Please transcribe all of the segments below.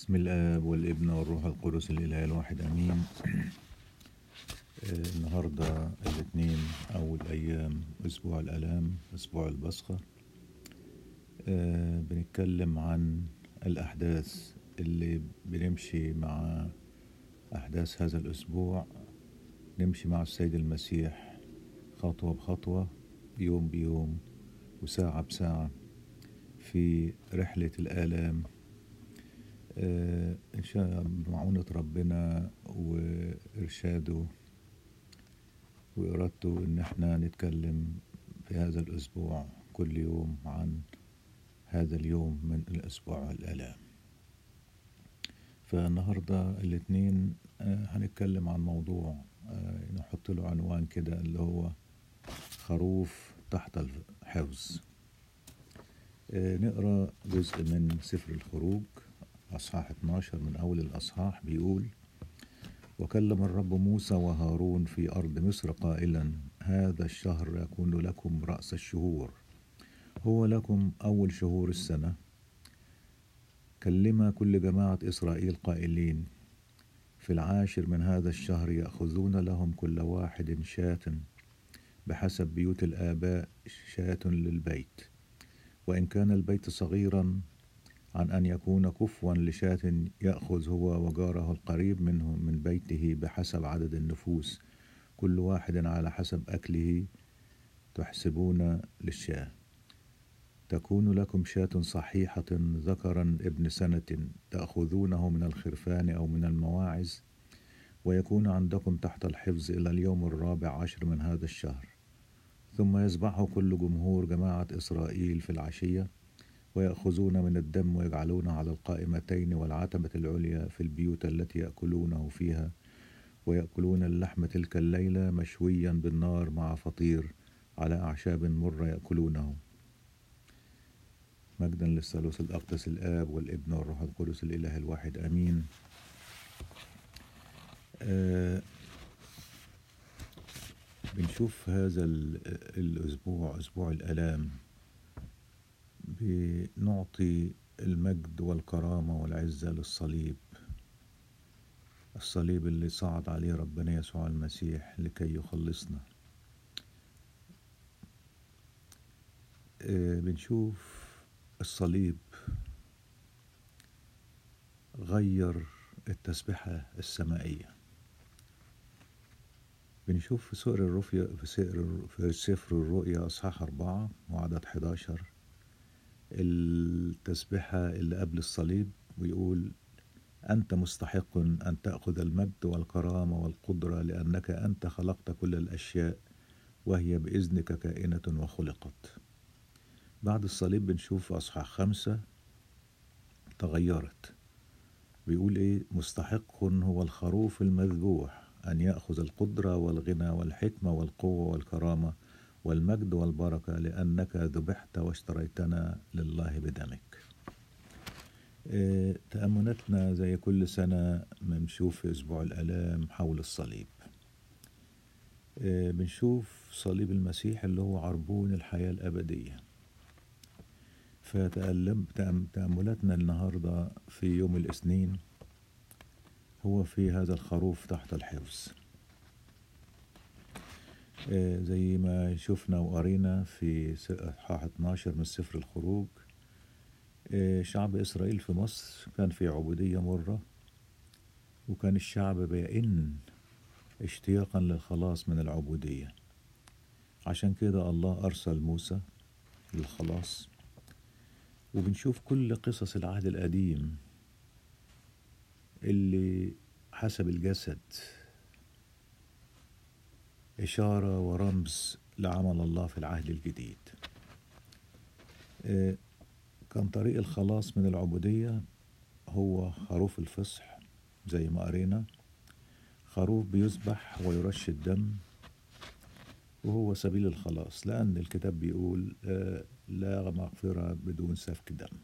بسم الآب والابن والروح القدس الإله الواحد آمين آه، النهاردة الاثنين أول أيام أسبوع الآلام أسبوع البصخة آه، بنتكلم عن الأحداث اللي بنمشي مع أحداث هذا الأسبوع نمشي مع السيد المسيح خطوة بخطوة يوم بيوم وساعة بساعة في رحلة الآلام آه، إن شاء بمعونة ربنا وإرشاده وإرادته إن احنا نتكلم في هذا الأسبوع كل يوم عن هذا اليوم من الأسبوع الآلام فالنهاردة الاثنين آه، هنتكلم عن موضوع آه، نحط له عنوان كده اللي هو خروف تحت الحفظ آه، نقرأ جزء من سفر الخروج أصحاح 12 من أول الأصحاح بيقول وكلم الرب موسى وهارون في أرض مصر قائلا هذا الشهر يكون لكم رأس الشهور هو لكم أول شهور السنة كلم كل جماعة إسرائيل قائلين في العاشر من هذا الشهر يأخذون لهم كل واحد شاة بحسب بيوت الآباء شاة للبيت وإن كان البيت صغيرا عن أن يكون كفوا لشاة يأخذ هو وجاره القريب منه من بيته بحسب عدد النفوس كل واحد على حسب أكله تحسبون للشاة تكون لكم شاة صحيحة ذكرا ابن سنة تأخذونه من الخرفان أو من المواعز ويكون عندكم تحت الحفظ إلى اليوم الرابع عشر من هذا الشهر ثم يذبحه كل جمهور جماعة إسرائيل في العشية ويأخذون من الدم ويجعلونه على القائمتين والعتبة العليا في البيوت التي يأكلونه فيها ويأكلون اللحم تلك الليلة مشويا بالنار مع فطير على أعشاب مرة يأكلونه مجدا للثالوث الأقدس الآب والابن والروح القدس الإله الواحد آمين آه بنشوف هذا ال- الأسبوع أسبوع الآلام بنعطي المجد والكرامة والعزة للصليب الصليب اللي صعد عليه ربنا يسوع المسيح لكي يخلصنا آه، بنشوف الصليب غير التسبحة السمائية بنشوف في سفر الرؤيا في سفر في سفر الرؤيا أصحاح أربعة وعدد 11 التسبحة اللي قبل الصليب ويقول أنت مستحق أن تأخذ المجد والكرامة والقدرة لأنك أنت خلقت كل الأشياء وهي بإذنك كائنة وخلقت بعد الصليب بنشوف في أصحاح خمسة تغيرت بيقول إيه مستحق هو الخروف المذبوح أن يأخذ القدرة والغنى والحكمة والقوة والكرامة والمجد والبركة لأنك ذبحت واشتريتنا لله بدمك آه، تأملاتنا زي كل سنة بنشوف في أسبوع الآلام حول الصليب آه، بنشوف صليب المسيح اللي هو عربون الحياة الأبدية فتألم تأم- تأملاتنا النهاردة في يوم الاثنين هو في هذا الخروف تحت الحفظ آه، زي ما شفنا وقرينا في س- اصحاح 12 من سفر الخروج آه، شعب إسرائيل في مصر كان في عبودية مرة وكان الشعب بيئن اشتياقا للخلاص من العبودية عشان كده الله أرسل موسى للخلاص وبنشوف كل قصص العهد القديم اللي حسب الجسد إشارة ورمز لعمل الله في العهد الجديد آه، كان طريق الخلاص من العبودية هو خروف الفصح زي ما قرينا خروف بيذبح ويرش الدم وهو سبيل الخلاص لأن الكتاب بيقول آه، لا مغفرة بدون سفك دم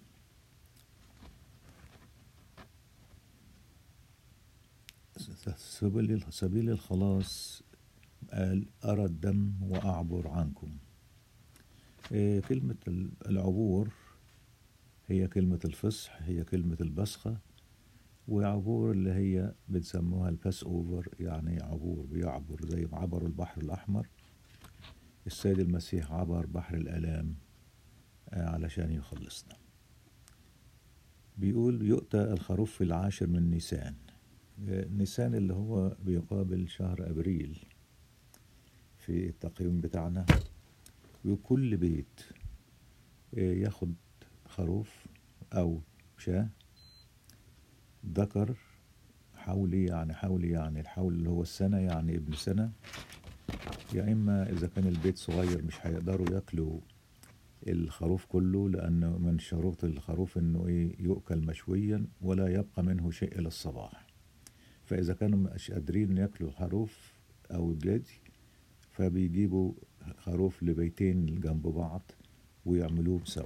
سبيل سبيل الخلاص قال أرى الدم وأعبر عنكم إيه، كلمة ال- العبور هي كلمة الفصح هي كلمة البسخة وعبور اللي هي بنسموها الباس اوفر يعني عبور بيعبر زي ما عبروا البحر الأحمر السيد المسيح عبر بحر الآلام آه، علشان يخلصنا بيقول يؤتى الخروف في العاشر من نيسان آه، نيسان اللي هو بيقابل شهر أبريل في التقييم بتاعنا وكل بيت آه، ياخد خروف أو شاة ذكر حولي يعني حولي يعني الحول اللي هو السنة يعني ابن سنة يا إما إذا كان البيت صغير مش هيقدروا ياكلوا الخروف كله لأن من شروط الخروف إنه إيه يؤكل مشويا ولا يبقى منه شيء إلى الصباح فإذا كانوا مش قادرين ياكلوا الخروف أو الجدي فبيجيبوا خروف لبيتين جنب بعض ويعملوهم سوا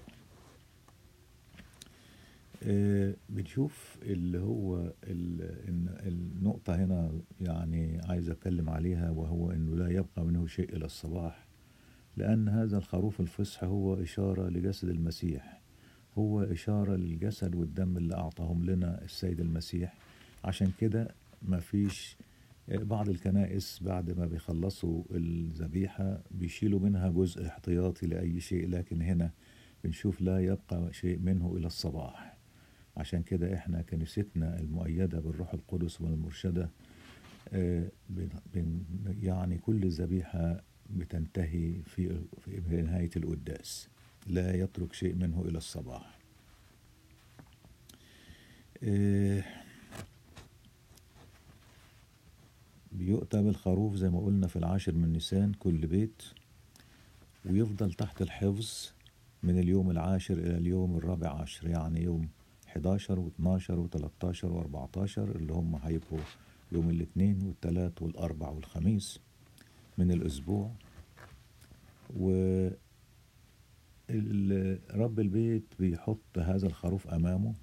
آه، بنشوف اللي هو ال- إن النقطة هنا يعني عايز أتكلم عليها وهو إنه لا يبقى منه شيء إلى الصباح لأن هذا الخروف الفصح هو إشارة لجسد المسيح هو إشارة للجسد والدم اللي أعطاهم لنا السيد المسيح عشان كده مفيش بعض الكنائس بعد ما بيخلصوا الذبيحة بيشيلوا منها جزء احتياطي لأي شيء لكن هنا بنشوف لا يبقى شيء منه إلى الصباح عشان كده احنا كنيستنا المؤيدة بالروح القدس والمرشدة آه، بن- بن- يعني كل ذبيحة بتنتهي في في نهاية القداس لا يترك شيء منه إلى الصباح آه، بيؤتى بالخروف زي ما قلنا في العاشر من نيسان كل بيت ويفضل تحت الحفظ من اليوم العاشر إلى اليوم الرابع عشر يعني يوم 11 و12 و13 و14 اللي هم هيبقوا يوم الاثنين والثلاث والأربع والخميس من الأسبوع و ال- رب البيت بيحط هذا الخروف أمامه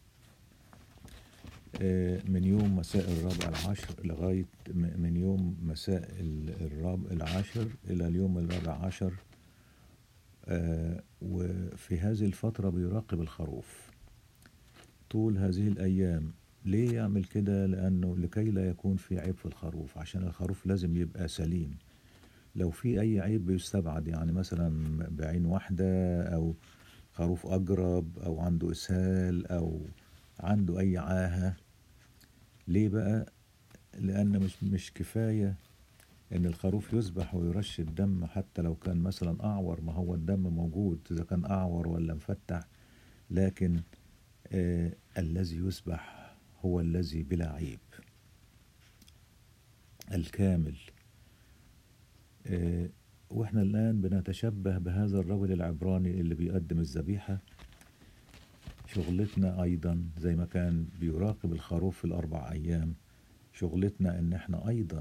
آه، من يوم مساء الرابع العشر لغاية م- من يوم مساء ال- الرابع العاشر إلى اليوم الرابع عشر آه، وفي هذه الفترة بيراقب الخروف طول هذه الأيام ليه يعمل كده لأنه لكي لا يكون في عيب في الخروف عشان الخروف لازم يبقى سليم لو في أي عيب بيستبعد يعني مثلا بعين واحدة أو خروف أجرب أو عنده إسهال أو عنده أي عاهة ليه بقى لأن مش مش كفاية إن الخروف يذبح ويرش الدم حتى لو كان مثلا أعور ما هو الدم موجود إذا كان أعور ولا مفتح لكن آه الذي يذبح هو الذي بلا عيب الكامل آه واحنا الآن بنتشبه بهذا الرجل العبراني اللي بيقدم الذبيحة شغلتنا أيضا زي ما كان بيراقب الخروف في الأربع أيام شغلتنا إن احنا أيضا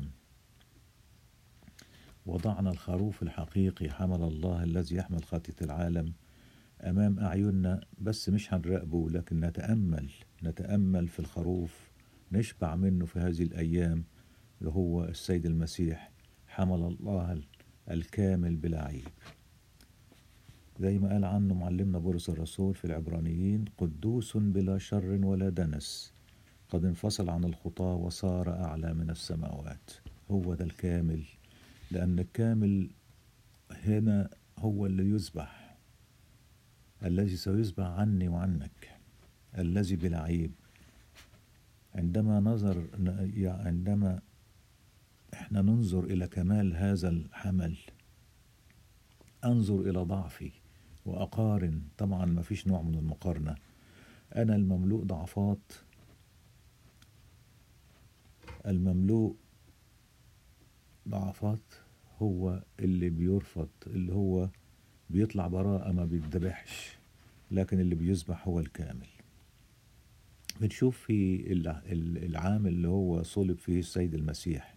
وضعنا الخروف الحقيقي حمل الله الذي يحمل خطية العالم أمام أعيننا بس مش هنراقبه لكن نتأمل نتأمل في الخروف نشبع منه في هذه الأيام اللي هو السيد المسيح حمل الله الكامل بلا عيب زي ما قال عنه معلمنا بولس الرسول في العبرانيين قدوس بلا شر ولا دنس قد انفصل عن الخطاة وصار أعلى من السماوات هو ده الكامل لأن الكامل هنا هو اللي يذبح الذي سيذبح عني وعنك الذي بلا عيب عندما نظر عندما احنا ننظر إلى كمال هذا الحمل أنظر إلى ضعفي وأقارن طبعا ما فيش نوع من المقارنة أنا المملوء ضعفات المملوء ضعفات هو اللي بيرفض اللي هو بيطلع براءة ما بيتذبحش لكن اللي بيذبح هو الكامل بنشوف في العام اللي هو صلب فيه السيد المسيح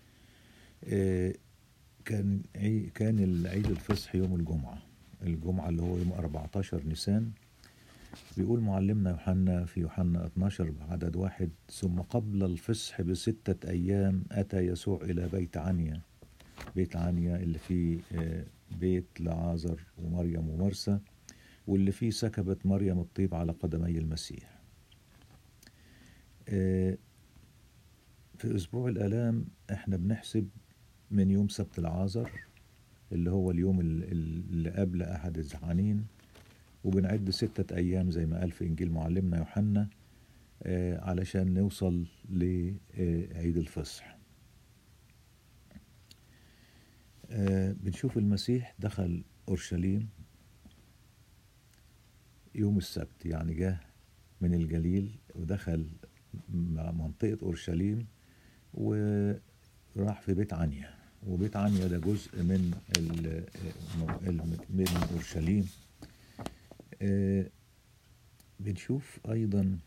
كان كان العيد الفصح يوم الجمعة الجمعة اللي هو يوم 14 نيسان بيقول معلمنا يوحنا في يوحنا 12 عدد واحد ثم قبل الفصح بستة أيام أتى يسوع إلى بيت عنيا بيت عنيا اللي فيه بيت لعازر ومريم ومرسى واللي فيه سكبت مريم الطيب على قدمي المسيح آه، في أسبوع الآلام إحنا بنحسب من يوم سبت العازر اللي هو اليوم ال- ال- اللي قبل أحد الزعانين وبنعد ستة أيام زي ما قال في إنجيل معلمنا يوحنا آه، علشان نوصل لعيد الفصح آه، بنشوف المسيح دخل أورشليم يوم السبت يعني جه من الجليل ودخل م- منطقة أورشليم وراح في بيت عنيا وبيت عنيا ده جزء من ال- ال- من أورشليم آه، بنشوف أيضا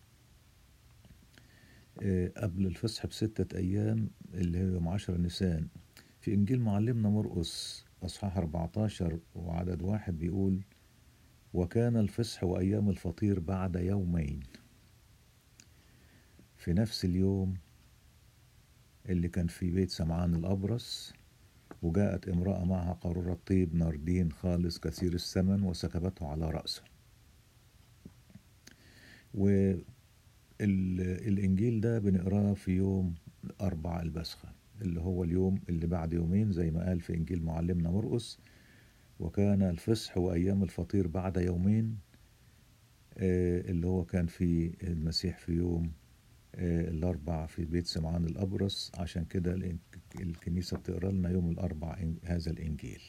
آه، قبل الفصح بستة أيام اللي هو يوم عشر نيسان في إنجيل معلمنا مرقس أصحاح 14 وعدد واحد بيقول وكان الفصح وأيام الفطير بعد يومين في نفس اليوم اللي كان في بيت سمعان الأبرص وجاءت امرأة معها قارورة طيب ناردين خالص كثير الثمن وسكبته على رأسه والإنجيل ده بنقراه في يوم أربع البسخة اللي هو اليوم اللي بعد يومين زي ما قال في إنجيل معلمنا مرقس وكان الفصح وأيام الفطير بعد يومين آه، اللي هو كان في المسيح في يوم آه، الأربع في بيت سمعان الأبرص عشان كده الإن- الكنيسة بتقرأ لنا يوم الأربع إن- هذا الإنجيل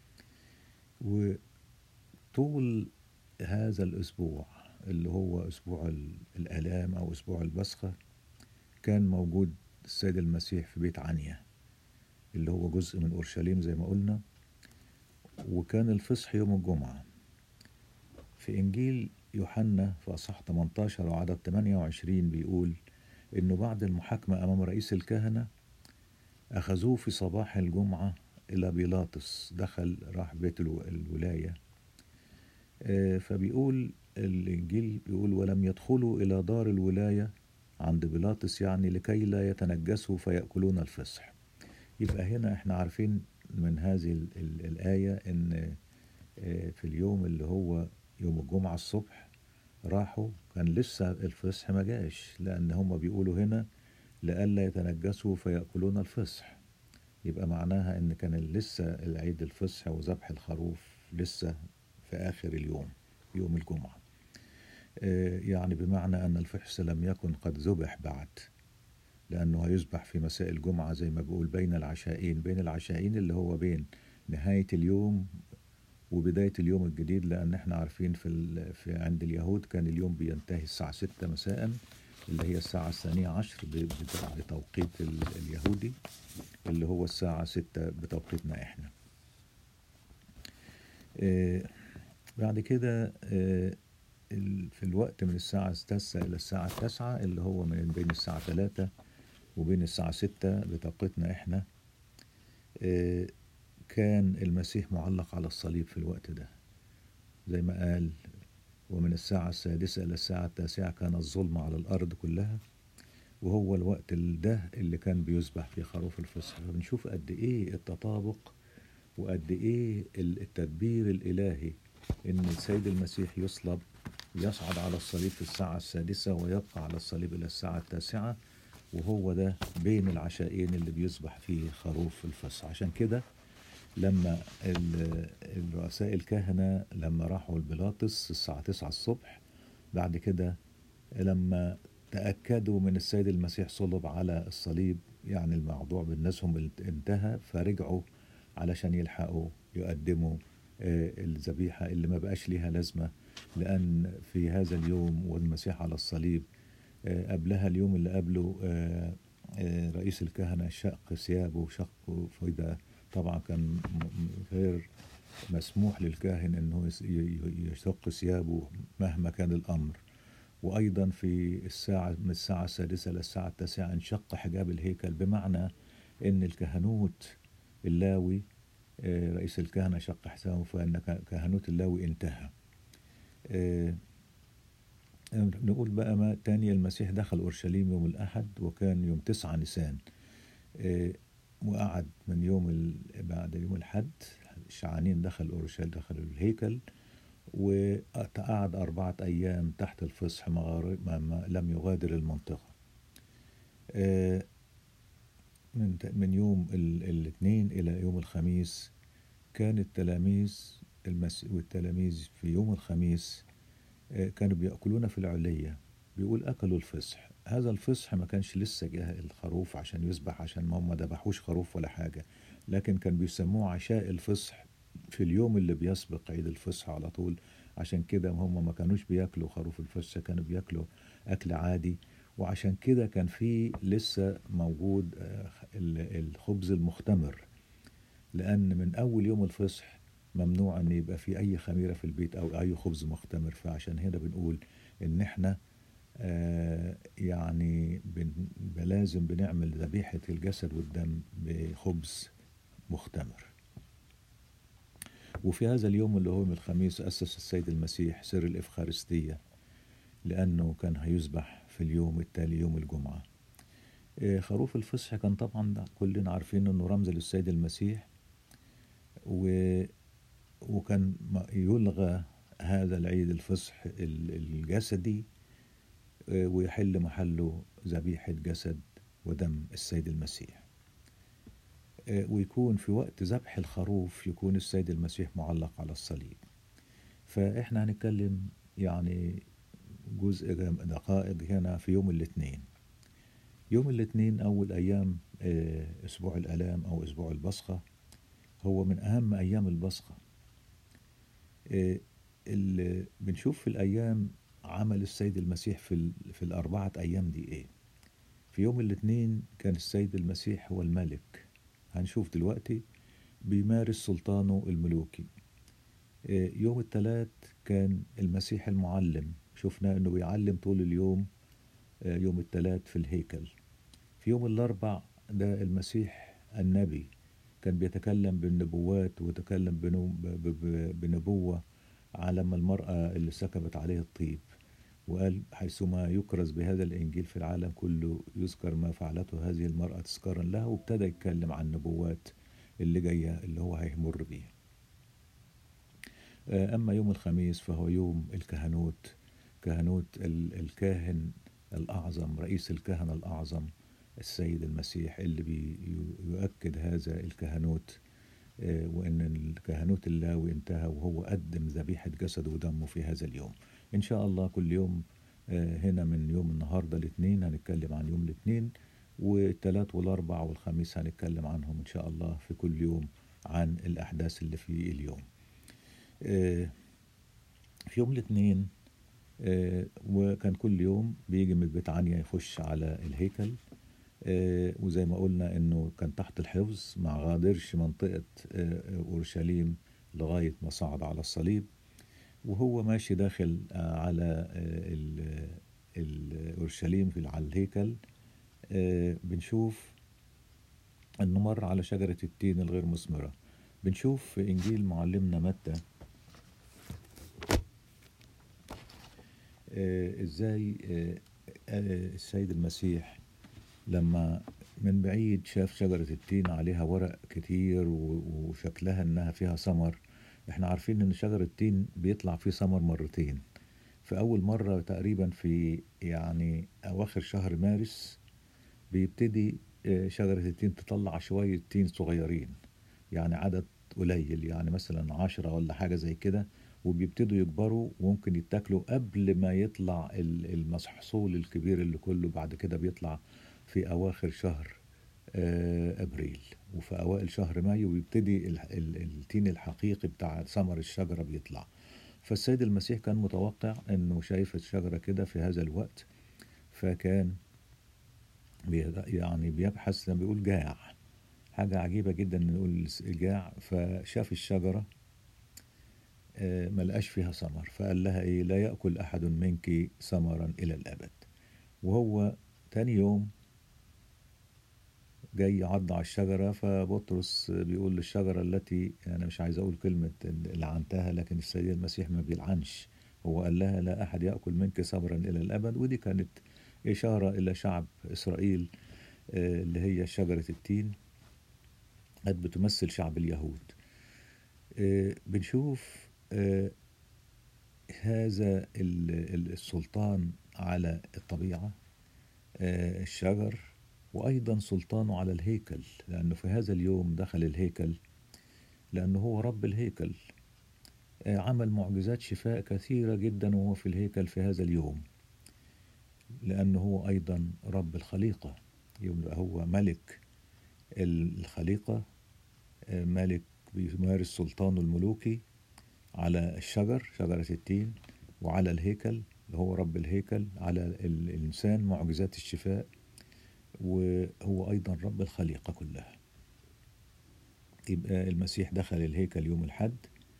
وطول هذا الأسبوع اللي هو أسبوع ال- الآلام أو أسبوع البسخة كان موجود السيد المسيح في بيت عنيا اللي هو جزء من أورشليم زي ما قلنا وكان الفصح يوم الجمعة في إنجيل يوحنا في أصح 18 وعدد 28 بيقول إنه بعد المحاكمة أمام رئيس الكهنة أخذوه في صباح الجمعة إلى بيلاطس دخل راح بيت الو- الولاية آه، فبيقول الإنجيل بيقول ولم يدخلوا إلى دار الولاية عند بيلاطس يعني لكي لا يتنجسوا فيأكلون الفصح يبقى هنا احنا عارفين من هذه ال- ال- الآية إن آه، في اليوم اللي هو يوم الجمعة الصبح راحوا كان لسه الفصح ما جاش لأن هم بيقولوا هنا لئلا يتنجسوا فيأكلون الفصح يبقى معناها إن كان لسه العيد الفصح وذبح الخروف لسه في آخر اليوم يوم الجمعة آه، يعني بمعنى أن الفحص لم يكن قد ذبح بعد لأنه هيذبح في مساء الجمعة زي ما بقول بين العشاءين بين العشاءين اللي هو بين نهاية اليوم وبداية اليوم الجديد لأن احنا عارفين في, ال... في عند اليهود كان اليوم بينتهي الساعة ستة مساء اللي هي الساعة الثانية عشر ب- بت- بتوقيت ال... اليهودي اللي هو الساعة ستة بتوقيتنا احنا آه، بعد كده آه، ال- في الوقت من الساعة التاسعة إلى الساعة التاسعة اللي هو من بين الساعة ثلاثة وبين الساعة ستة بتوقيتنا احنا آه، كان المسيح معلق على الصليب في الوقت ده زي ما قال ومن الساعة السادسة إلى الساعة التاسعة كان الظلم على الأرض كلها وهو الوقت ال- ده اللي كان بيذبح فيه خروف الفصح فبنشوف قد إيه التطابق وقد إيه ال- التدبير الإلهي إن السيد المسيح يصلب يصعد على الصليب في الساعة السادسة ويبقى على الصليب إلى الساعة التاسعة وهو ده بين العشاءين اللي بيذبح فيه خروف الفصح عشان كده لما ال- الرؤساء الكهنة لما راحوا البيلاطس الساعة 9 الصبح بعد كده لما تأكدوا من السيد المسيح صلب على الصليب يعني الموضوع بالنسبة لهم انتهى فرجعوا علشان يلحقوا يقدموا آه، الذبيحة اللي ما بقاش ليها لازمة لأن في هذا اليوم والمسيح على الصليب آه، قبلها اليوم اللي قبله آه، آه، رئيس الكهنة شق ثيابه وشق فده طبعا كان م- م- غير مسموح للكاهن انه يس- ي- ي- يشق ثيابه مهما كان الامر وايضا في الساعه من الساعه السادسه للساعه التاسعه انشق حجاب الهيكل بمعنى ان الكهنوت اللاوي آه، رئيس الكهنه شق حسابه فان ك- كهنوت اللاوي انتهى آه، نقول بقى ما تاني المسيح دخل اورشليم يوم الاحد وكان يوم تسعة نيسان آه، وقعد من يوم ال... بعد يوم الحد شعانين دخل اورشليم دخل الهيكل وقعد أربعة أيام تحت الفصح ما, غار- ما, ما لم يغادر المنطقة آه، من من يوم ال- الاثنين إلى يوم الخميس كان التلاميذ المس... والتلاميذ في يوم الخميس آه، كانوا بيأكلون في العلية بيقول أكلوا الفصح هذا الفصح ما كانش لسه جه الخروف عشان يذبح عشان ما هم ما ذبحوش خروف ولا حاجة لكن كان بيسموه عشاء الفصح في اليوم اللي بيسبق عيد الفصح على طول عشان كده هم ما كانوش بياكلوا خروف الفصح كانوا بياكلوا أكل عادي وعشان كده كان في لسه موجود آه، ال- الخبز المختمر لأن من أول يوم الفصح ممنوع أن يبقى في أي خميرة في البيت أو أي خبز مختمر فعشان هنا بنقول إن إحنا آه يعني بن لازم بنعمل ذبيحة الجسد والدم بخبز مختمر وفي هذا اليوم اللي هو يوم الخميس أسس السيد المسيح سر الإفخارستية لأنه كان هيذبح في اليوم التالي يوم الجمعة آه، خروف الفصح كان طبعا ده كلنا عارفين انه رمز للسيد المسيح و... وكان م- يلغى هذا العيد الفصح ال- الجسدي آه، ويحل محله ذبيحة جسد ودم السيد المسيح آه، ويكون في وقت ذبح الخروف يكون السيد المسيح معلق على الصليب فإحنا هنتكلم يعني جزء دقائق هنا في يوم الاثنين يوم الاثنين أول أيام آه، أسبوع الآلام أو أسبوع البصخة هو من أهم أيام البصخة آه، اللي بنشوف في الأيام عمل السيد المسيح في, ال- في الأربعة أيام دي إيه في يوم الاثنين كان السيد المسيح هو الملك هنشوف دلوقتي بيمارس سلطانه الملوكي آه، يوم الثلاث كان المسيح المعلم شفنا انه بيعلم طول اليوم آه، يوم الثلاث في الهيكل في يوم الاربع ده المسيح النبي كان بيتكلم بالنبوات وتكلم بنو- ب- ب- ب- بنبوة على ما المرأة اللي سكبت عليه الطيب وقال حيثما يكرز بهذا الإنجيل في العالم كله يذكر ما فعلته هذه المرأة تذكارا لها وابتدى يتكلم عن النبوات اللي جاية اللي هو هيمر بيها آه، أما يوم الخميس فهو يوم الكهنوت كهنوت ال- الكاهن الأعظم رئيس الكهنة الأعظم السيد المسيح اللي بيؤكد هذا الكهنوت آه، وإن الكهنوت اللاوي انتهى وهو قدم ذبيحة جسده ودمه في هذا اليوم إن شاء الله كل يوم آه، هنا من يوم النهاردة الاثنين هنتكلم عن يوم الاثنين والثلاث والأربع والخميس هنتكلم عنهم إن شاء الله في كل يوم عن الأحداث اللي في اليوم آه، في يوم الاثنين آه، وكان كل يوم بيجي من بيت عنيا يخش على الهيكل آه، وزي ما قلنا انه كان تحت الحفظ ما غادرش منطقة آه، اورشليم لغاية ما صعد على الصليب وهو ماشي داخل آه، على آه، ال- ال- اورشليم في على الهيكل آه، بنشوف انه مر على شجرة التين الغير مثمرة بنشوف في انجيل معلمنا متى آه، ازاي آه، آه، السيد المسيح لما من بعيد شاف شجرة التين عليها ورق كتير و- وشكلها انها فيها ثمر احنا عارفين ان شجر التين بيطلع فيه ثمر مرتين في اول مرة تقريبا في يعني اواخر شهر مارس بيبتدي آه، شجرة التين تطلع شوية تين صغيرين يعني عدد قليل يعني مثلا عشرة ولا حاجة زي كده وبيبتدوا يكبروا وممكن يتاكلوا قبل ما يطلع ال- المحصول الكبير اللي كله بعد كده بيطلع في أواخر شهر آه، أبريل وفي أوائل شهر مايو بيبتدي ال- ال- التين الحقيقي بتاع ثمر الشجرة بيطلع فالسيد المسيح كان متوقع انه شايف الشجرة كده في هذا الوقت فكان بي- يعني بيبحث لما بيقول جاع حاجة عجيبة جدا ان نقول جاع فشاف الشجرة آه، ملقاش فيها ثمر فقال لها ايه لا يأكل أحد منك ثمرا إلى الأبد وهو تاني يوم جاي يعض على الشجرة فبطرس بيقول للشجرة التي أنا مش عايز أقول كلمة لعنتها لكن السيد المسيح ما بيلعنش هو قال لها لا أحد يأكل منك ثمرا إلى الأبد ودي كانت إشارة إلى شعب إسرائيل آه، اللي هي شجرة التين قد بتمثل شعب اليهود آه، بنشوف آه، هذا السلطان على الطبيعة الشجر وأيضا سلطانه على الهيكل لأنه في هذا اليوم دخل الهيكل لأنه هو رب الهيكل عمل معجزات شفاء كثيرة جدا وهو في الهيكل في هذا اليوم لأنه هو أيضا رب الخليقة هو ملك الخليقة ملك بيمارس سلطانه الملوكي على الشجر شجرة التين وعلى الهيكل اللي هو رب الهيكل على الإنسان معجزات الشفاء وهو أيضا رب الخليقة كلها يبقى المسيح دخل الهيكل يوم الحد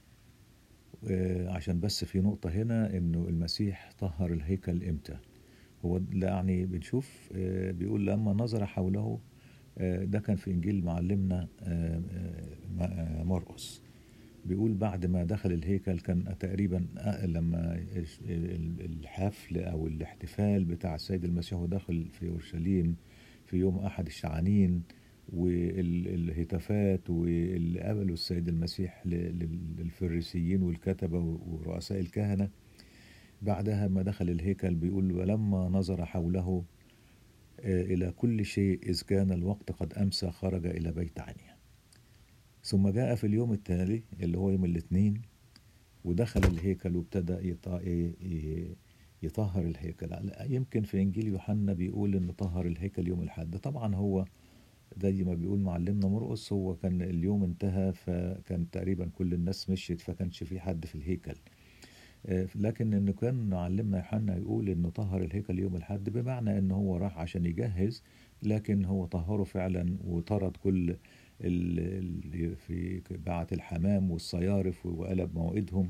عشان بس في نقطة هنا إنه المسيح طهر الهيكل إمتى هو يعني بنشوف بيقول لما نظر حوله ده كان في إنجيل معلمنا مرقس بيقول بعد ما دخل الهيكل كان تقريبا لما الحفل أو الاحتفال بتاع السيد المسيح وداخل في أورشليم في يوم أحد الشعانين والهتافات واللي قابلوا السيد المسيح للفريسيين والكتبة ورؤساء الكهنة بعدها ما دخل الهيكل بيقول ولما نظر حوله إلى كل شيء إذ كان الوقت قد أمسى خرج إلى بيت عنيا ثم جاء في اليوم التالي اللي هو يوم الاثنين ودخل الهيكل وابتدى يطهر الهيكل يمكن في إنجيل يوحنا بيقول إنه طهر الهيكل يوم الحد طبعا هو زي ما بيقول معلمنا مرقس هو كان اليوم انتهى فكان تقريبا كل الناس مشيت فكانش في حد في الهيكل لكن انه كان معلمنا يوحنا يقول انه طهر الهيكل يوم الحد بمعنى انه هو راح عشان يجهز لكن هو طهره فعلا وطرد كل اللي في بعت الحمام والصيارف وقلب موعدهم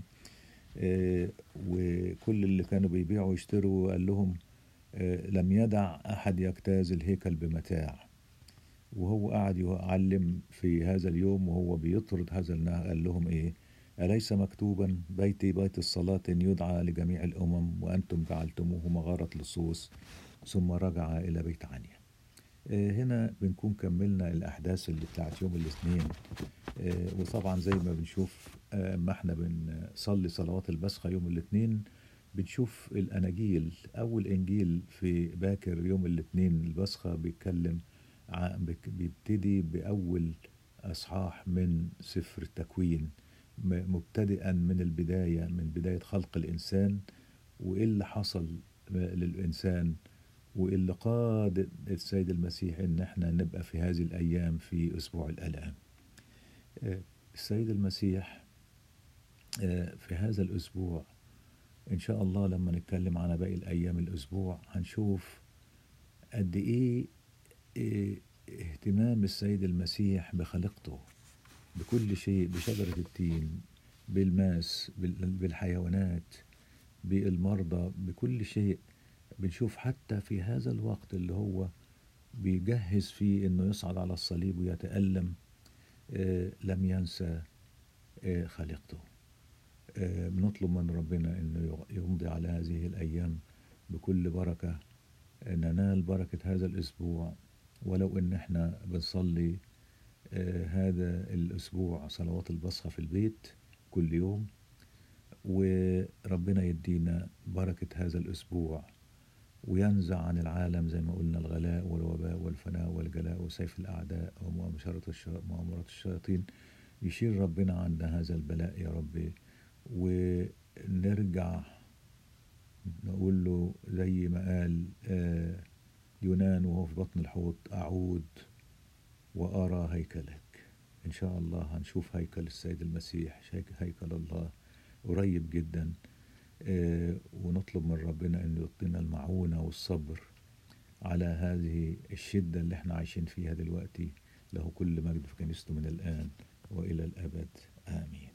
وكل اللي كانوا بيبيعوا ويشتروا قال لهم لم يدع احد يجتاز الهيكل بمتاع وهو قاعد يعلم في هذا اليوم وهو بيطرد هذا النهر قال لهم ايه أليس مكتوبا بيتي بيت الصلاة يدعى لجميع الأمم وأنتم جعلتموه مغارة لصوص ثم رجع إلى بيت عنيا هنا بنكون كملنا الأحداث اللي بتاعت يوم الاثنين وطبعا زي ما بنشوف ما احنا بنصلي صلوات البسخة يوم الاثنين بنشوف الأناجيل أول إنجيل في باكر يوم الاثنين البسخة بيتكلم بيبتدي بأول أصحاح من سفر التكوين مبتدئا من البداية من بداية خلق الإنسان وإيه اللي حصل للإنسان وإيه اللي قاد السيد المسيح إن احنا نبقى في هذه الأيام في أسبوع الآلام السيد المسيح في هذا الأسبوع إن شاء الله لما نتكلم على باقي الأيام الأسبوع هنشوف قد إيه اهتمام السيد المسيح بخلقته بكل شيء بشجرة التين بالماس بالحيوانات بالمرضى بكل شيء بنشوف حتى في هذا الوقت اللي هو بيجهز فيه انه يصعد على الصليب ويتألم آه لم ينسى آه خالقته آه بنطلب من ربنا انه يمضي على هذه الايام بكل بركة ننال بركة هذا الاسبوع ولو ان احنا بنصلي آه هذا الأسبوع صلوات البصخة في البيت كل يوم وربنا يدينا بركة هذا الأسبوع وينزع عن العالم زي ما قلنا الغلاء والوباء والفناء والجلاء وسيف الأعداء ومؤامرات الشياطين يشيل ربنا عنا هذا البلاء يا رب ونرجع نقول له زي ما قال آه يونان وهو في بطن الحوت أعود وأرى هيكلك إن شاء الله هنشوف هيكل السيد المسيح هيكل الله قريب جدا آه ونطلب من ربنا أن يعطينا المعونة والصبر على هذه الشدة اللي احنا عايشين فيها دلوقتي له كل مجد في كنيسته من الآن وإلى الأبد آمين